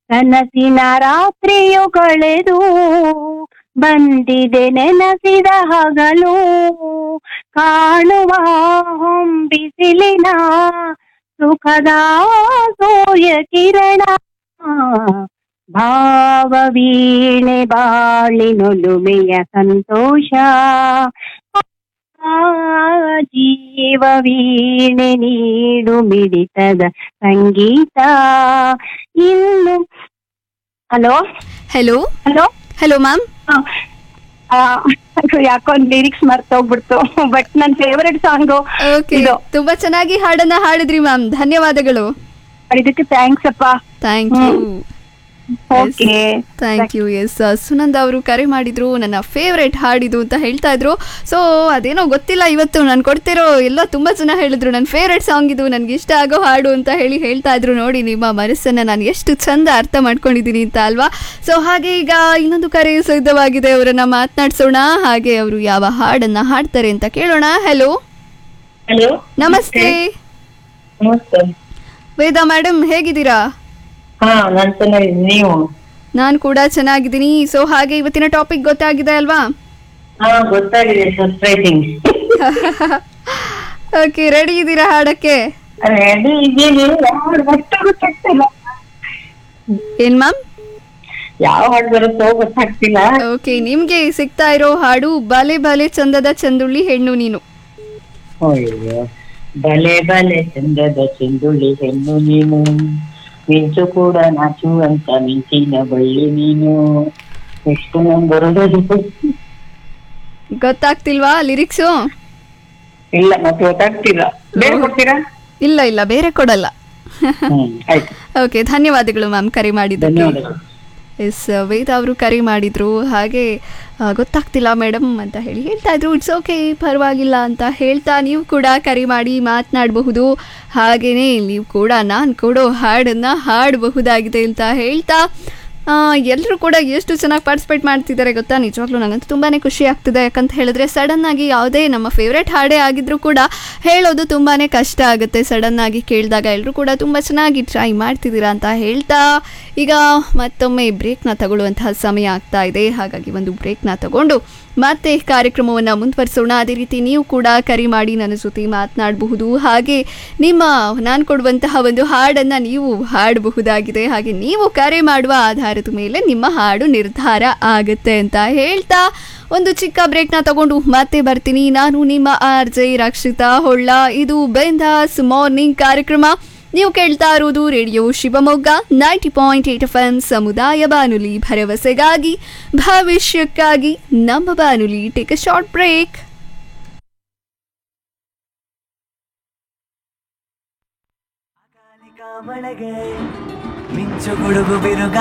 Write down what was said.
ಕನಸಿನ ರಾತ್ರಿಯು ಕಳೆದು ಬಂದಿದೆ ನೆನಸಿದ ಹಗಲು ಕಾಣುವ ಹೊಂಬಿಸಿಲಿನ ಸುಖದ ಸೂರ್ಯ ಕಿರಣ ಭಾವವೀಣೆ ಬಾಳಿನೊಲುಮೆಯ ಸಂತೋಷ ಆ ಜೀವ ವೀಣೆ ನೀಡು ಮಿಡಿತದ ಸಂಗೀತ ಇನ್ನು hello hello hello hello ma'am ಯಾಕೋ ಲಿರಿಕ್ಸ್ ಮರ್ತೋಗ್ಬಿಡ್ತು ಬಟ್ ನನ್ನ ಫೇವರೆಟ್ ಸಾಂಗು ಓಕೆ ಇದು ತುಂಬಾ ಚೆನ್ನಾಗಿ ಹಾಡನ್ನ ಹಾಡಿದ್ರಿ ಮ್ಯಾಮ್ ಧನ್ಯವಾದಗಳು ಇದಕ್ಕೆ ಥ್ಯಾಂಕ್ಸ್ ಅಪ್ಪ thank you okay thank you yes Sunanda ಅವರು ಕರೆ ಮಾಡಿದ್ರು ನನ್ನ ಫೇವ್ರೆಟ್ ಹಾಡಿದು ಅಂತ ಹೇಳ್ತಾ ಇದ್ರು ಸೊ ಅದೇನೋ ಗೊತ್ತಿಲ್ಲ ಇವತ್ತು ನಾನು ಕೊಡ್ತಿರೋ ಎಲ್ಲ ತುಂಬ ಜನ ಹೇಳಿದ್ರು ನನ್ನ ಫೇವ್ರೆಟ್ ಸಾಂಗ್ ಇದು ನನಗೆ ಇಷ್ಟ ಆಗೋ ಹಾಡು ಅಂತ ಹೇಳಿ ಹೇಳ್ತಾ ಇದ್ರು ನೋಡಿ ನಿಮ್ಮ ಮನಸ್ಸನ್ನು ನಾನು ಎಷ್ಟು ಚಂದ ಅರ್ಥ ಮಾಡ್ಕೊಂಡಿದ್ದೀನಿ ಅಂತ ಅಲ್ವಾ ಸೊ ಹಾಗೆ ಈಗ ಇನ್ನೊಂದು ಕರೆ ಸಿದ್ಧವಾಗಿದೆ ಅವರನ್ನ ಮಾತನಾಡ್ಸೋಣ ಹಾಗೆ ಅವರು ಯಾವ ಹಾಡನ್ನ ಹಾಡ್ತಾರೆ ಅಂತ ಕೇಳೋಣ ಹೆಲೋ ಹಲೋ ನಮಸ್ತೆ ನಮಸ್ತೆ ವೇದಾ ಮೇಡಮ್ ಹೇಗಿದ್ದೀರಾ ಹಾ ನಾನ್ ಚೆನ್ನಾಗಿದ್ದೀನಿ ನೀವು ನಾನು ಕೂಡ ಚೆನ್ನಾಗಿದ್ದೀನಿ ಸೊ ಹಾಗೆ ಇವತ್ತಿನ ಟಾಪಿಕ್ ಗೊತ್ತಾಗಿದೆ ಅಲ್ವಾ ಹಾ ಗೊತ್ತಾಗಿದೆ ಸರ್ಪ್ರೈಸಿಂಗ್ ಓಕೆ ರೆಡಿ ಇದ್ದೀರಾ ಹಾಡಕ್ಕೆ ರೆಡಿ ಇದ್ದೀನಿ ಯಾವ ಹಾಡು ಗೊತ್ತಾಗ್ತಿಲ್ಲ ಏನ್ ಮ್ಯಾಮ್ ಯಾವ ಹಾಡು ಬರುತ್ತೋ ಗೊತ್ತಾಗ್ತಿಲ್ಲ ಓಕೆ ನಿಮ್ಗೆ ಸಿಗ್ತಾ ಇರೋ ಹಾಡು ಬಲೆ ಬಲೆ ಚಂದದ ಚಂದುಳ್ಳಿ ಹೆಣ್ಣು ನೀನು ಅಯ್ಯೋ ಬಲೆ ಬಲೆ ಚಂದದ ಚೆಂದುಳ್ಳಿ ಹೆಣ್ಣು ನೀನು ಮಿಂಚು ಕೂಡ ನಾಚುವಂತ ಮಿಂಚಿನ ಬಳ್ಳಿ ನೀನು ಎಷ್ಟು ನಂಗೆ ಬರೋದು ಗೊತ್ತಾಗ್ತಿಲ್ವಾ ಲಿರಿಕ್ಸು ಇಲ್ಲ ಮತ್ತೆ ಗೊತ್ತಾಗ್ತಿಲ್ಲ ಬೇರೆ ಕೊಡ್ತೀರಾ ಇಲ್ಲ ಇಲ್ಲ ಬೇರೆ ಕೊಡಲ್ಲ ಹ್ಮ್ ಆಯ್ತು ಓಕೆ ಧನ್ಯವಾದಗಳು ಮ್ಯಾಮ್ ಕರೆ ಮಾಡಿದ್ದಕ್ಕೆ ಧನ್ಯವಾದಗಳು ಎಸ್ ವೇದ ಅವರು ಕರೆ ಮಾಡಿದ್ರು ಹಾಗೆ ಆ, ಗೊತ್ತಾಗ್ತಿಲ್ಲ ಮೇಡಮ್ ಅಂತ ಹೇಳಿ ಹೇಳ್ತಾ ಇದ್ರು ಇಟ್ಸ್ ಓಕೆ ಪರವಾಗಿಲ್ಲ ಅಂತ ಹೇಳ್ತಾ ನೀವು ಕೂಡ ಕರೆ ಮಾಡಿ ಮಾತನಾಡಬಹುದು ಹಾಗೆಯೇ ನೀವು ಕೂಡ ನಾನು ಕೊಡೋ ಹಾಡನ್ನು ಹಾಡಬಹುದಾಗಿದೆ ಅಂತ ಹೇಳ್ತಾ ಎಲ್ಲರೂ ಕೂಡ ಎಷ್ಟು ಚೆನ್ನಾಗಿ ಪಾರ್ಟಿಸಿಪೇಟ್ ಮಾಡ್ತಿದ್ದಾರೆ ಗೊತ್ತಾ ನಿಜವಾಗ್ಲೂ ನನಗಂತೂ ತುಂಬಾ ಖುಷಿ ಆಗ್ತಿದೆ ಯಾಕಂತ ಹೇಳಿದ್ರೆ ಸಡನ್ ಆಗಿ ಯಾವುದೇ ನಮ್ಮ ಫೇವ್ರೆಟ್ ಹಾಡೇ ಆಗಿದ್ರೂ ಕೂಡ ಹೇಳೋದು ತುಂಬಾ ಕಷ್ಟ ಆಗುತ್ತೆ ಸಡನ್ ಆಗಿ ಕೇಳಿದಾಗ ಎಲ್ಲರೂ ಕೂಡ ತುಂಬ ಚೆನ್ನಾಗಿ ಟ್ರೈ ಮಾಡ್ತಿದ್ದೀರಾ ಅಂತ ಹೇಳ್ತಾ ಈಗ ಮತ್ತೊಮ್ಮೆ ಬ್ರೇಕ್ನ ತಗೊಳ್ಳುವಂತಹ ಸಮಯ ಆಗ್ತಾ ಇದೆ ಹಾಗಾಗಿ ಒಂದು ಬ್ರೇಕ್ನ ತಗೊಂಡು ಮತ್ತೆ ಕಾರ್ಯಕ್ರಮವನ್ನು ಮುಂದುವರಿಸೋಣ ಅದೇ ರೀತಿ ನೀವು ಕೂಡ ಕರೆ ಮಾಡಿ ನನ್ನ ಜೊತೆ ಮಾತನಾಡಬಹುದು ಹಾಗೆ ನಿಮ್ಮ ನಾನು ಕೊಡುವಂತಹ ಒಂದು ಹಾಡನ್ನು ನೀವು ಹಾಡಬಹುದಾಗಿದೆ ಹಾಗೆ ನೀವು ಕರೆ ಮಾಡುವ ಆಧಾರದ ಮೇಲೆ ನಿಮ್ಮ ಹಾಡು ನಿರ್ಧಾರ ಆಗುತ್ತೆ ಅಂತ ಹೇಳ್ತಾ ಒಂದು ಚಿಕ್ಕ ಬ್ರೇಕ್ನ ತಗೊಂಡು ಮತ್ತೆ ಬರ್ತೀನಿ ನಾನು ನಿಮ್ಮ ಆರ್ ಜೆ ರಕ್ಷಿತಾ ಹೊಳ್ಳ ಇದು ಬೆಂದಾಸ್ ಮಾರ್ನಿಂಗ್ ಕಾರ್ಯಕ್ರಮ ನೀವು ಕೇಳ್ತಾ ಇರೋದು radio Shivamogga ninety point eight F M ಸಮುದಾಯ ಬಾನುಲಿ ಭರವಸೆಗಾಗಿ ಭವಿಷ್ಯಕ್ಕಾಗಿ ನಮ್ಮ ಬಾನುಲಿ ಟೇಕ್ ಅ ಶಾರ್ಟ್ ಬ್ರೇಕ್ ಮಳೆಗೆ ಮಿಂಚು ಗುಡುಗು ಬಿರುಗ